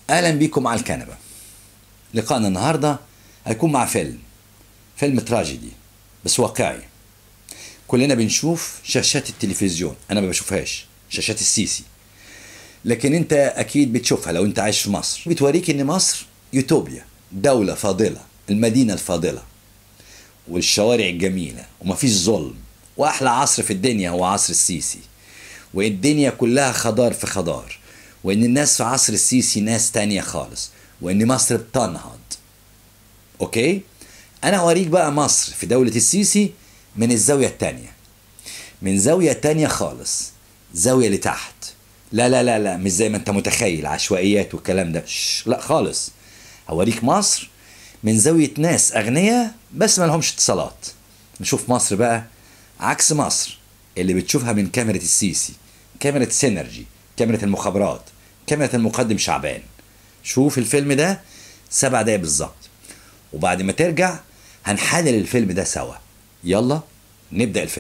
اهلا بيكم على الكنبه لقاءنا النهارده هيكون مع فيلم فيلم تراجيدي بس واقعي كلنا بنشوف شاشات التلفزيون انا ما بشوفهاش شاشات السيسي لكن انت اكيد بتشوفها لو انت عايش في مصر بتوريك ان مصر يوتوبيا دولة فاضلة المدينة الفاضلة والشوارع الجميلة ومفيش ظلم واحلى عصر في الدنيا هو عصر السيسي والدنيا كلها خضار في خضار وان الناس في عصر السيسي ناس تانية خالص وان مصر بتنهض اوكي انا هوريك بقى مصر في دولة السيسي من الزاوية التانية من زاوية تانية خالص زاوية لتحت لا لا لا لا مش زي ما انت متخيل عشوائيات والكلام ده شش لا خالص هوريك مصر من زاوية ناس أغنياء بس ما لهمش اتصالات نشوف مصر بقى عكس مصر اللي بتشوفها من كاميرا السيسي كاميرا سينرجي كاميرا المخابرات كاميرا المقدم شعبان شوف الفيلم ده سبع دقايق بالظبط وبعد ما ترجع هنحلل الفيلم ده سوا يلا نبدأ الفيلم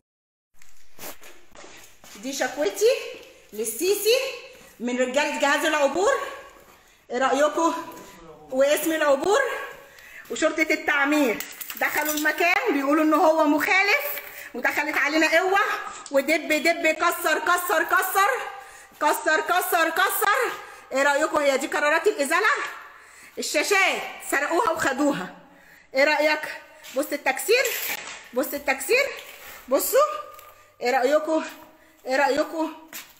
دي شكوتي للسيسي من رجاله جهاز العبور ايه رايكم واسم العبور وشرطه التعمير دخلوا المكان بيقولوا ان هو مخالف ودخلت علينا قوه ودب دب كسر كسر كسر كسر كسر كسر ايه رايكم هي دي قرارات الازاله الشاشات سرقوها وخدوها ايه رايك بص التكسير بص التكسير بصوا ايه رايكم ايه رايكم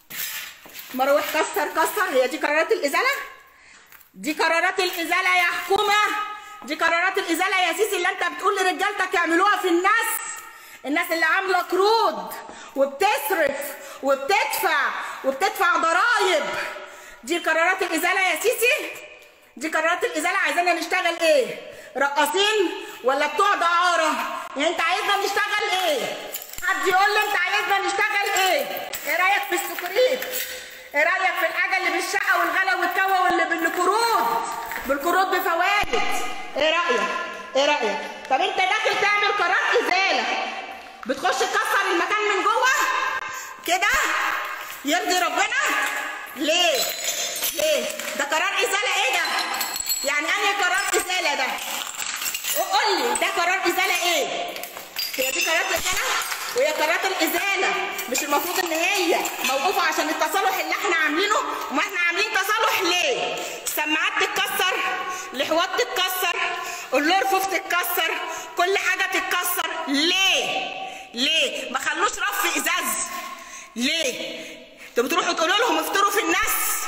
مروح كسر كسر هي دي قرارات الازاله دي قرارات الازاله يا حكومه دي قرارات الازاله يا سيسي اللي انت بتقول لرجالتك يعملوها في الناس الناس اللي عامله قروض وبتصرف وبتدفع وبتدفع ضرايب دي قرارات الازاله يا سيسي دي قرارات الازاله عايزانا نشتغل ايه رقاصين ولا بتوع دعاره يعني انت عايزنا نشتغل ايه حد يقول لي انت عايزنا نشتغل ايه ايه رايك في السكريت ايه رايك في الحاجه اللي بالشقه والغلا والكوى واللي بالقروض بالقروض بفوائد ايه رايك ايه رايك طب انت داخل تعمل قرار ازاله بتخش تكسر المكان من جوه كده يرضي ربنا ليه ليه ده قرار ازاله ايه ده يعني انهي قرار ازاله ده قول لي ده قرار ازاله ايه هي دي قرارات الازاله وهي قرارات الازاله مش المفروض ان هي موقوفه عشان التصالح اللي احنا عاملينه وما احنا عاملين تصالح ليه السماعات تتكسر الحواض تتكسر الرفوف تتكسر كل حاجه تتكسر ليه ليه ما خلوش رف ازاز ليه انتوا بتروحوا تقولوا لهم افتروا في الناس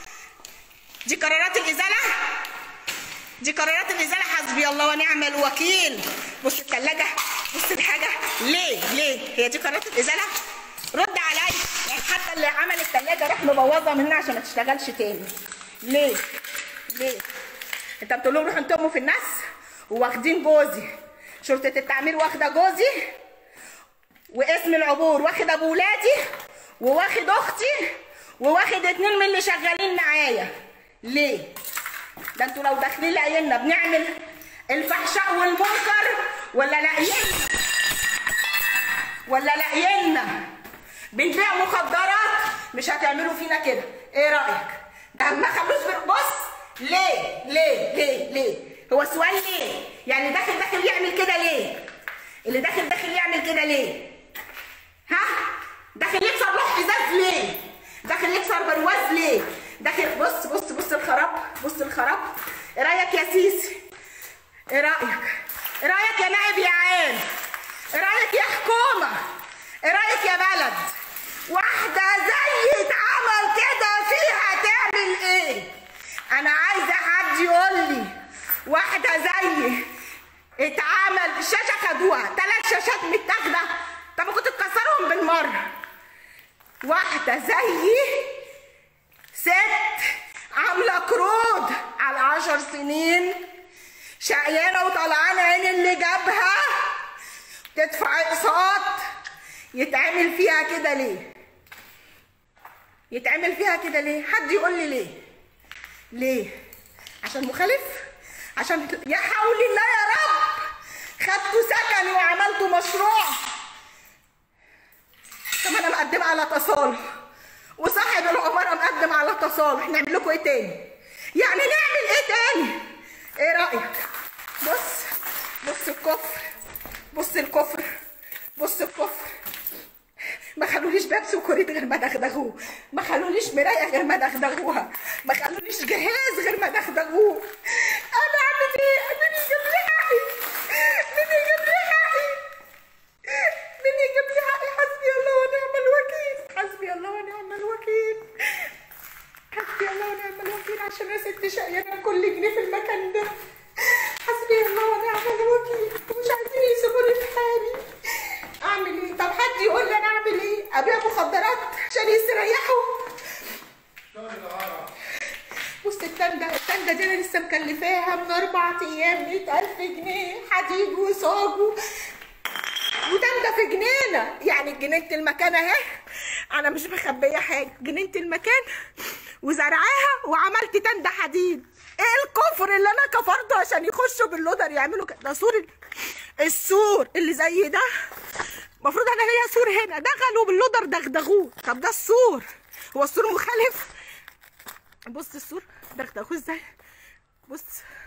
دي قرارات الازاله دي قرارات الازاله حسبي الله ونعم الوكيل بص الثلاجه بص الحاجه ليه ليه هي دي قرارات الازاله رد عليا يعني حتى اللي عمل الثلاجه راح مبوظه منها عشان ما تشتغلش تاني ليه ليه انت بتقول لهم روحوا انتموا في الناس وواخدين جوزي شرطه التعمير واخده جوزي واسم العبور واخد ابو ولادي وواخد اختي وواخد اتنين من اللي شغالين معايا ليه ده انتوا لو داخلين لقينا بنعمل الفحشاء والمنكر ولا لاقينا ولا لاقينا بنبيع مخدرات مش هتعملوا فينا كده ايه رايك ده ما خلوش بص ليه ليه ليه ليه هو سؤال ليه يعني داخل داخل يعمل كده ليه اللي داخل داخل يعمل كده ليه ها داخل يكسر لوح ازاز ليه داخل يكسر برواز ليه داخل بص بص بص الخراب بص الخراب ايه رايك يا سيسي ايه رايك ايه رايك يا نائب يا عين ايه رايك يا حكومه ايه رايك يا بلد واحده زي اتعمل كده فيها تعمل ايه انا عايزه حد يقول لي واحده زي اتعمل الشاشه خدوها ثلاث شاشات متاخده طب ما كنت تكسرهم بالمره واحده زي ست عامله قروض على عشر سنين شقيانه وطلعانه عين اللي جابها تدفع اقساط يتعمل فيها كده ليه يتعمل فيها كده ليه حد يقول لي ليه ليه عشان مخالف عشان يا حول الله يا رب خدتوا سكن وعملتوا مشروع طب انا مقدمه على تصالح وصاحب العماره مقدم على تصالح نعمل لكم ايه تاني يعني نعمل ايه تاني ايه رايك بص بص الكفر بص الكفر بص الكفر ما خلوليش باب سكريت غير ما دغدغوه ما خلوليش مرايه غير ما دغدغوها ما خلوليش جهاز غير ما دغدغوه انا اعمل ايه مين يجيب لي حقي مين يجيب لي حقي مين يجيب لي حقي حسبي الله ونعم الوكيل حسبي الله ونعم الوكيل حسبي الله ونعم الوكيل عشان يا ست شقيانة كل جنيه في المكان ده حسبي الله ونعم الوكيل مش عايزين يسيبوني في حالي اعمل ايه طب حد يقول لي انا اعمل ايه ابيع مخدرات عشان يستريحوا بص التندة التندة دي انا لسه مكلفاها من اربع ايام 100000 جنيه حديد وصاج و- وتندة في جنينة يعني جنينة المكان اهي انا مش مخبية حاجة جنينة المكان وزرعاها وعملت تندة حديد ايه الكفر اللي انا كفرته عشان يخشوا باللودر يعملوا كده ده سور ال- السور اللي زي ده المفروض انا ليا سور هنا دخلوا باللودر دغدغوه طب ده السور هو السور مخالف بص السور دغدغوه ازاي بص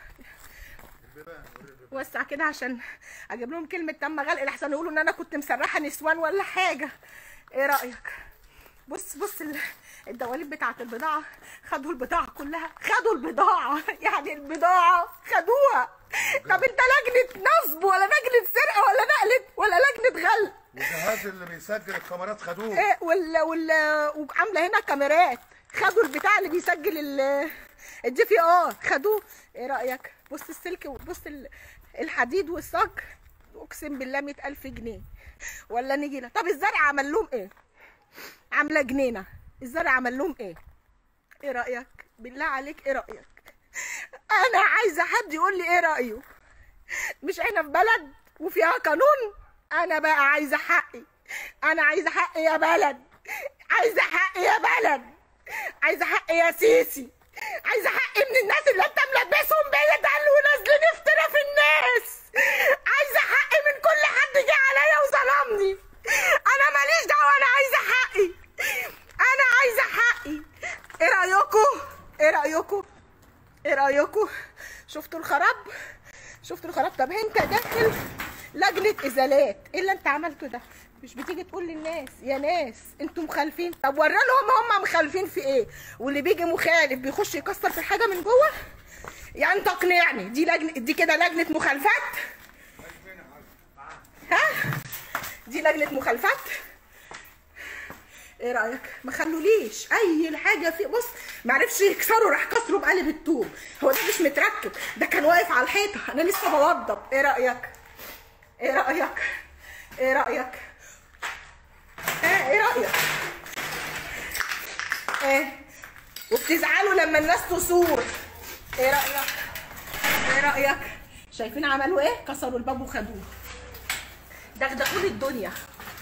وسع كده عشان اجيب لهم كلمه تم غلق لحسن يقولوا ان انا كنت مسرحه نسوان ولا حاجه ايه رايك بص بص ال- الدواليب بتاعت البضاعه خدوا البضاعه كلها خدوا البضاعه يعني البضاعه خدوها طب انت لجنه نصب ولا لجنه سرقه ولا نقله ولا لجنه غلق والجهاز اللي بيسجل الكاميرات خدوه ايه وال وال وعامله هنا كاميرات خدوا البتاع اللي بيسجل ال الجي في ار خدوه ايه رايك بص السلك وبص ال- الحديد والصاج اقسم بالله مئة الف جنيه ولا نجيله طب الزرع عمل لهم ايه عامله جنينه الزرع عمل لهم ايه ايه رايك بالله عليك ايه رايك انا عايزه حد يقول لي ايه رايه مش احنا في بلد وفيها قانون انا بقى عايزه حقي انا عايزه حقي يا بلد عايزه حقي يا بلد عايزه حقي يا سيسي عايزه حقي من الناس اللي انت ملبسهم بيا دل ونازلين افترا في الناس عايزه حقي من كل حد جه عليا وظلمني انا ماليش دعوه انا عايزه حقي انا عايزه حقي ايه رايكم ايه رايكم ايه رايكم شفتوا الخراب شفتوا الخراب طب انت داخل لجنه ازالات ايه اللي انت عملته ده مش بتيجي تقول للناس يا ناس انتوا مخالفين طب ورا لهم هم مخالفين في ايه واللي بيجي مخالف بيخش يكسر في الحاجه من جوه يعني انت اقنعني دي لجنه دي كده لجنه مخالفات ها دي لجنه مخالفات ايه رايك ما خلوليش اي حاجه في بص ما عرفش يكسروا راح كسروا بقلب الطوب هو ده مش متركب ده كان واقف على الحيطه انا لسه بوضب ايه رايك ايه رايك ايه رايك اه ايه رايك ايه وبتزعلوا لما الناس تصور ايه رايك ايه رايك شايفين عملوا ايه كسروا الباب وخدوه دغدغوا لي الدنيا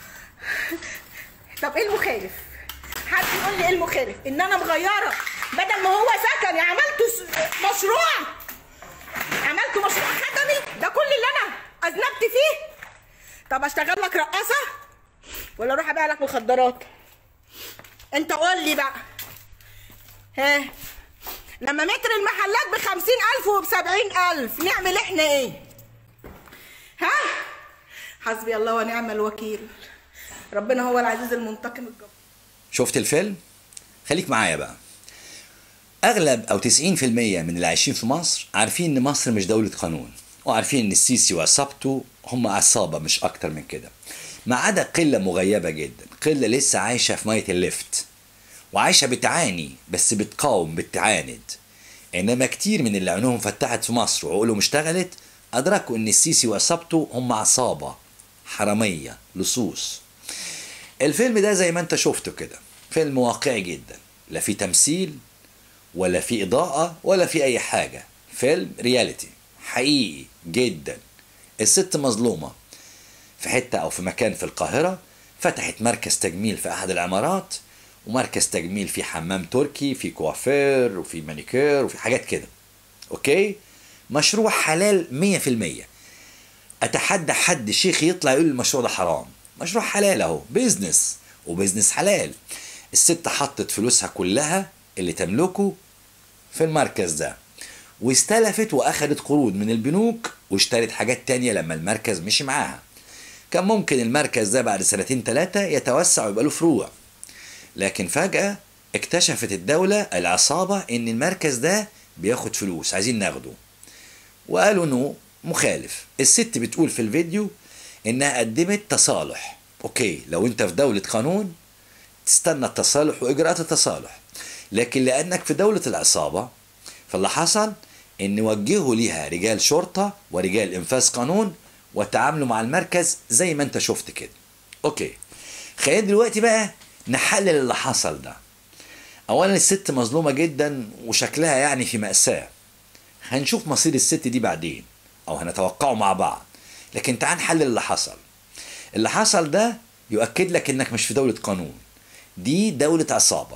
طب ايه المخالف؟ حد يقول لي ايه المخالف؟ ان انا مغيره بدل ما هو سكني عملته س- مشروع عملت مشروع خدمي ده كل اللي انا اذنبت فيه طب اشتغل لك رقاصه ولا اروح ابيع لك مخدرات؟ انت قول لي بقى ها لما متر المحلات بخمسين ألف وبسبعين ألف نعمل احنا ايه؟ ها؟ حسبي الله ونعم الوكيل ربنا هو العزيز المنتقم الجبار شفت الفيلم؟ خليك معايا بقى أغلب أو 90% من اللي عايشين في مصر عارفين إن مصر مش دولة قانون وعارفين إن السيسي وعصابته هم عصابة مش أكتر من كده ما عدا قلة مغيبة جدا قلة لسه عايشة في مية الليفت وعايشة بتعاني بس بتقاوم بتعاند إنما كتير من اللي عينهم فتحت في مصر وعقولهم اشتغلت أدركوا إن السيسي وعصابته هم عصابة حرامية لصوص الفيلم ده زي ما انت شفته كده فيلم واقعي جدا لا في تمثيل ولا في إضاءة ولا في أي حاجة فيلم رياليتي حقيقي جدا الست مظلومة في حتة أو في مكان في القاهرة فتحت مركز تجميل في أحد العمارات ومركز تجميل في حمام تركي في كوافير وفي مانيكير وفي حاجات كده أوكي مشروع حلال مية في المية اتحدى حد شيخ يطلع يقول المشروع ده حرام مشروع حلال اهو بيزنس وبيزنس حلال الست حطت فلوسها كلها اللي تملكه في المركز ده واستلفت واخدت قروض من البنوك واشترت حاجات تانية لما المركز مشي معاها كان ممكن المركز ده بعد سنتين ثلاثة يتوسع ويبقى له فروع لكن فجأة اكتشفت الدولة العصابة ان المركز ده بياخد فلوس عايزين ناخده وقالوا انه مخالف الست بتقول في الفيديو انها قدمت تصالح اوكي لو انت في دولة قانون تستنى التصالح واجراءات التصالح لكن لانك في دولة العصابة فاللي حصل ان وجهوا ليها رجال شرطة ورجال انفاذ قانون وتعاملوا مع المركز زي ما انت شفت كده اوكي خلينا دلوقتي بقى نحلل اللي حصل ده اولا الست مظلومة جدا وشكلها يعني في مأساة هنشوف مصير الست دي بعدين او هنتوقعه مع بعض لكن تعال نحلل اللي حصل اللي حصل ده يؤكد لك انك مش في دولة قانون دي دولة عصابة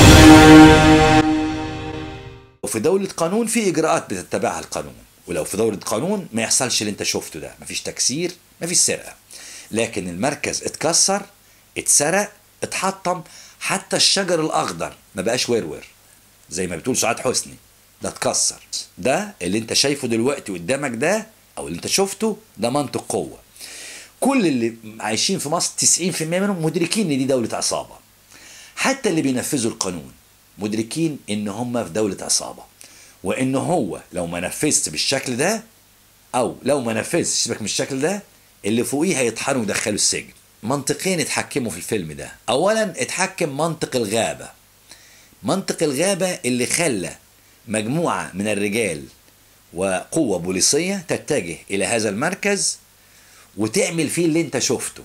وفي دولة قانون في اجراءات بتتبعها القانون ولو في دولة قانون ما يحصلش اللي انت شفته ده مفيش تكسير مفيش سرقة لكن المركز اتكسر اتسرق اتحطم حتى الشجر الاخضر ما بقاش ورور زي ما بتقول سعاد حسني ده اتكسر ده اللي انت شايفه دلوقتي قدامك ده او اللي انت شفته ده منطق قوة كل اللي عايشين في مصر 90% منهم مدركين ان دي دولة عصابة حتى اللي بينفذوا القانون مدركين ان هم في دولة عصابة وان هو لو ما نفذش بالشكل ده او لو ما نفذش سيبك من الشكل ده اللي فوقيه هيطحنوا ويدخلوا السجن منطقين اتحكموا في الفيلم ده اولا اتحكم منطق الغابة منطق الغابة اللي خلى مجموعة من الرجال وقوة بوليسية تتجه إلى هذا المركز وتعمل فيه اللي انت شفته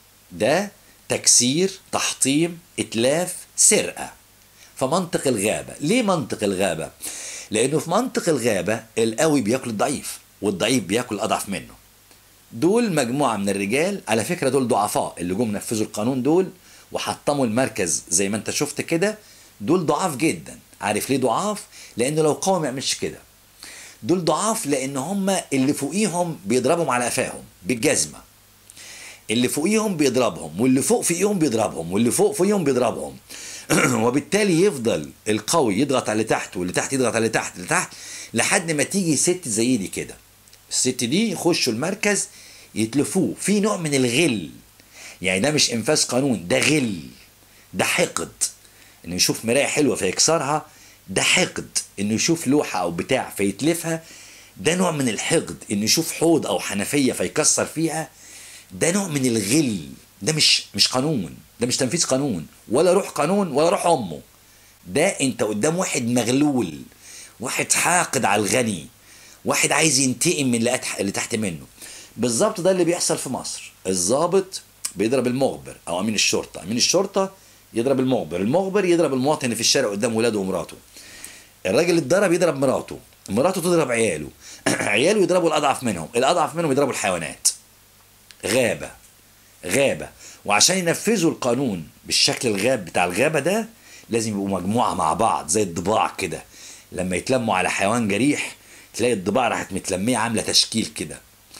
ده تكسير تحطيم اتلاف سرقة فمنطق الغابة ليه منطق الغابة لانه في منطق الغابة القوي بياكل الضعيف والضعيف بياكل الاضعف منه دول مجموعة من الرجال على فكرة دول ضعفاء اللي جم نفذوا القانون دول وحطموا المركز زي ما انت شفت كده دول ضعاف جدا عارف ليه ضعاف لانه لو قوي ما يعملش كده دول ضعاف لان هم اللي فوقيهم بيضربهم على قفاهم بالجزمه اللي فوقيهم بيضربهم واللي فوق فوقيهم بيضربهم واللي فوق فوقيهم بيضربهم وبالتالي يفضل القوي يضغط على اللي تحت واللي تحت يضغط على اللي تحت اللي تحت لحد ما تيجي ست زي دي كده الست دي يخشوا المركز يتلفوه في نوع من الغل يعني ده مش انفاذ قانون ده غل ده حقد انه يشوف مرايه حلوه فيكسرها ده حقد انه يشوف لوحه او بتاع فيتلفها ده نوع من الحقد انه يشوف حوض او حنفيه فيكسر فيها ده نوع من الغل ده مش مش قانون ده مش تنفيذ قانون ولا روح قانون ولا روح امه ده انت قدام واحد مغلول واحد حاقد على الغني واحد عايز ينتقم من اللي أتح- اللي تحت منه بالظبط ده اللي بيحصل في مصر الضابط بيضرب المخبر او امين الشرطه امين الشرطه يضرب المخبر المخبر يضرب المواطن اللي في الشارع قدام ولاده ومراته الراجل اللي اتضرب يضرب مراته مراته تضرب عياله عياله يضربوا الاضعف منهم الاضعف منهم يضربوا الحيوانات غابه غابه وعشان ينفذوا القانون بالشكل الغاب بتاع الغابه ده لازم يبقوا مجموعه مع بعض زي الضباع كده لما يتلموا على حيوان جريح تلاقي الضباع راحت متلميه عامله تشكيل كده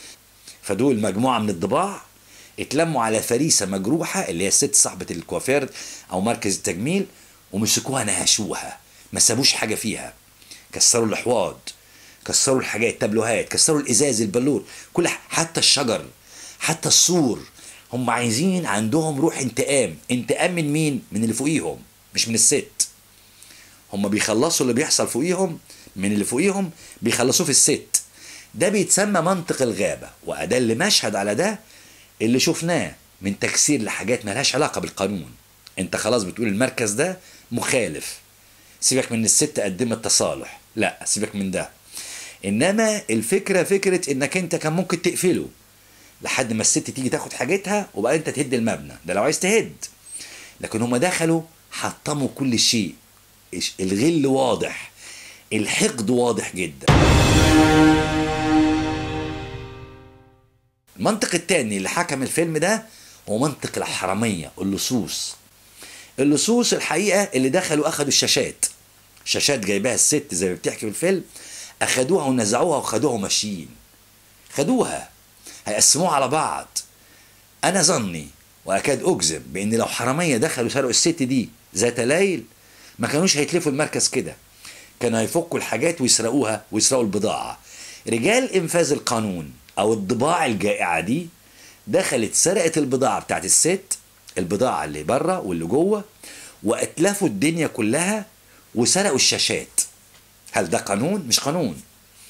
فدول مجموعه من الضباع اتلموا على فريسه مجروحه اللي هي الست صاحبه الكوافير او مركز التجميل ومسكوها نهشوها ما سابوش حاجه فيها كسروا الاحواض كسروا الحاجات التابلوهات كسروا الازاز البلور كل ح- حتى الشجر حتى السور هم عايزين عندهم روح انتقام انتقام من مين من اللي فوقيهم مش من الست هم بيخلصوا اللي بيحصل فوقيهم من اللي فوقيهم بيخلصوه في الست ده بيتسمى منطق الغابة وأدل مشهد على ده اللي شفناه من تكسير لحاجات ملهاش علاقة بالقانون انت خلاص بتقول المركز ده مخالف سيبك من الست قدمت تصالح لا سيبك من ده انما الفكرة فكرة انك انت كان ممكن تقفله لحد ما الست تيجي تاخد حاجتها وبقى انت تهد المبنى ده لو عايز تهد لكن هما دخلوا حطموا كل شيء إيش- الغل واضح الحقد واضح جدا المنطق التاني اللي حكم الفيلم ده هو منطق الحرامية اللصوص اللصوص الحقيقة اللي دخلوا أخدوا الشاشات شاشات جايباها الست زي ما بتحكي في الفيلم أخدوها ونزعوها وخدوها ماشيين خدوها هيقسموها على بعض أنا ظني وأكاد أجزم بإن لو حرامية دخلوا سرقوا الست دي ذات ليل ما كانوش هيتلفوا المركز كده كانوا هيفكوا الحاجات ويسرقوها ويسرقوا البضاعة رجال إنفاذ القانون أو الضباع الجائعة دي دخلت سرقت البضاعة بتاعت الست البضاعة اللي بره واللي جوه وأتلفوا الدنيا كلها وسرقوا الشاشات هل ده قانون؟ مش قانون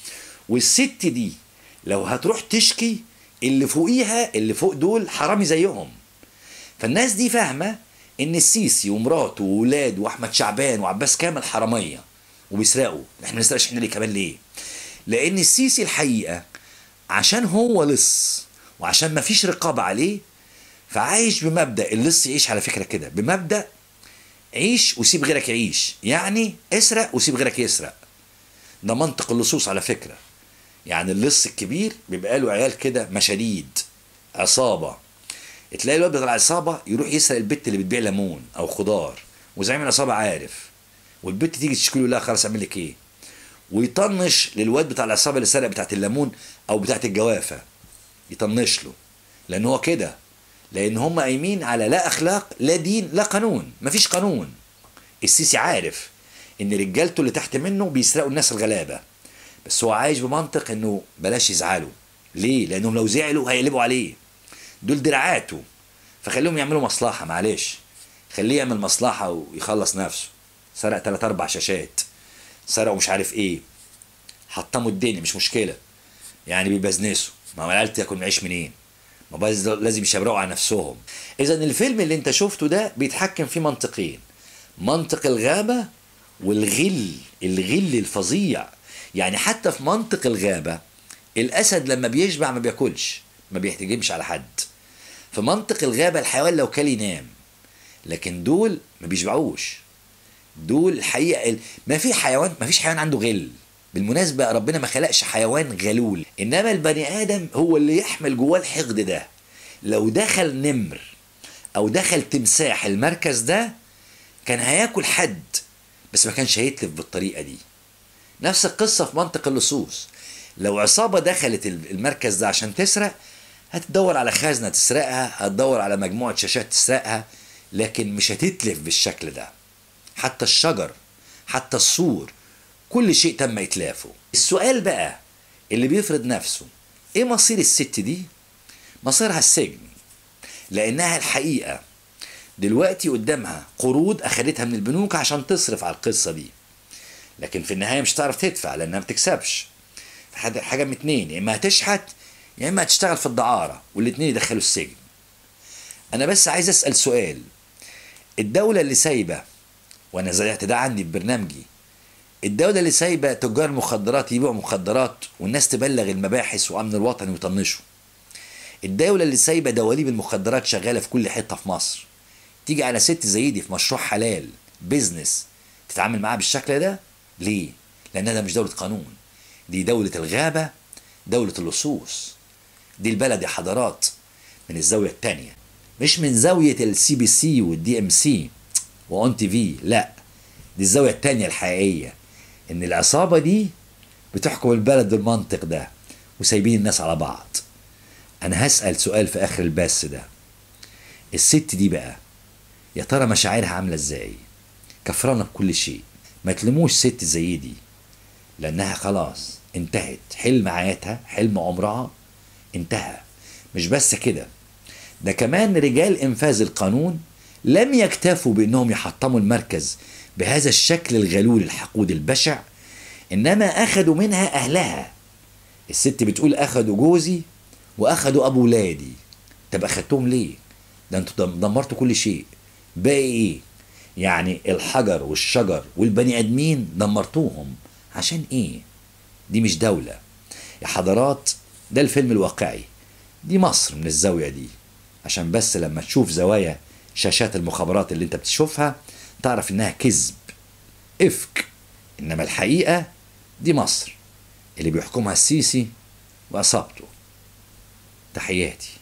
والست دي لو هتروح تشكي اللي فوقيها اللي فوق دول حرامي زيهم فالناس دي فاهمة إن السيسي ومراته وولاده وأحمد شعبان وعباس كامل حرامية وبيسرقوا احنا ما نسرقش احنا ليه كمان ليه؟ لأن السيسي الحقيقة عشان هو لص وعشان ما فيش رقابة عليه فعايش بمبدأ اللص يعيش على فكرة كده بمبدأ عيش وسيب غيرك يعيش يعني اسرق وسيب غيرك يسرق ده منطق اللصوص على فكرة يعني اللص الكبير بيبقى له عيال كده مشاريد عصابة تلاقي الواد بتاع العصابة يروح يسرق البت اللي بتبيع ليمون أو خضار وزعيم العصابة عارف والبت تيجي تشكي له لا خلاص أعمل لك إيه ويطنش للواد بتاع العصابة اللي سرق بتاعت الليمون أو بتاعت الجوافة يطنش له لأن هو كده لأن هم قايمين على لا أخلاق لا دين لا قانون مفيش قانون السيسي عارف إن رجالته اللي تحت منه بيسرقوا الناس الغلابة بس هو عايش بمنطق إنه بلاش يزعلوا ليه؟ لأنهم لو زعلوا هيقلبوا عليه دول دراعاته فخليهم يعملوا مصلحة معلش خليه يعمل مصلحة ويخلص نفسه سرق تلات أربع شاشات سرقوا مش عارف إيه حطموا الدنيا مش مشكلة يعني بيبزنسوا ما هو العيال تاكل معيش منين ما بايظ لازم يشبرقوا على نفسهم اذا الفيلم اللي انت شفته ده بيتحكم فيه منطقين منطق الغابة والغل الغل الفظيع يعني حتى في منطق الغابة الأسد لما بيشبع ما بياكلش ما بيحتجمش على حد في منطق الغابة الحيوان لو كل ينام لكن دول ما بيشبعوش دول الحقيقة ال- ما في حيوان ما فيش حيوان عنده غل بالمناسبة ربنا ما خلقش حيوان غلول إنما البني آدم هو اللي يحمل جواه الحقد ده لو دخل نمر أو دخل تمساح المركز ده كان هياكل حد بس ما كانش هيتلف بالطريقة دي نفس القصة في منطق اللصوص لو عصابة دخلت المركز ده عشان تسرق هتدور على خزنة تسرقها هتدور على مجموعة شاشات تسرقها لكن مش هتتلف بالشكل ده حتى الشجر حتى السور كل شيء تم إتلافه السؤال بقى اللي بيفرض نفسه إيه مصير الست دي؟ مصيرها السجن لأنها الحقيقة دلوقتي قدامها قروض أخدتها من البنوك عشان تصرف على القصة دي لكن في النهاية مش هتعرف تدفع لأنها ما بتكسبش حاجة حاجة من اتنين يا إما هتشحت يا إما هتشتغل في الدعارة والاتنين يدخلوا السجن أنا بس عايز أسأل سؤال الدولة اللي سايبة وأنا زرعت ده عندي في برنامجي الدولة اللي سايبة تجار مخدرات يبيعوا مخدرات والناس تبلغ المباحث وأمن الوطن ويطنشوا الدولة اللي سايبة دواليب المخدرات شغالة في كل حتة في مصر تيجي على ست زي دي في مشروع حلال بيزنس تتعامل معاها بالشكل ده ليه؟ لأنها ده مش دولة قانون دي دولة الغابة دولة اللصوص دي البلد يا حضرات من الزاوية التانية مش من زاوية السي بي سي والدي ام سي واون تي في لا دي الزاوية التانية الحقيقية ان العصابة دي بتحكم البلد بالمنطق ده وسايبين الناس على بعض انا هسأل سؤال في اخر البث ده الست دي بقى يا ترى مشاعرها عاملة ازاي كفرانة بكل شيء ما تلموش ست زي دي لانها خلاص انتهت حلم حياتها حلم عمرها انتهى مش بس كده ده كمان رجال انفاذ القانون لم يكتفوا بانهم يحطموا المركز بهذا الشكل الغلول الحقود البشع انما اخذوا منها اهلها الست بتقول اخذوا جوزي واخذوا ابو ولادي طب اخدتهم ليه ده انتوا دم- دمرتوا كل شيء باقي ايه يعني الحجر والشجر والبني ادمين دمرتوهم عشان ايه دي مش دولة يا حضرات ده الفيلم الواقعي دي مصر من الزاوية دي عشان بس لما تشوف زوايا شاشات المخابرات اللي انت بتشوفها تعرف انها كذب افك انما الحقيقة دي مصر اللي بيحكمها السيسي وعصابته تحياتي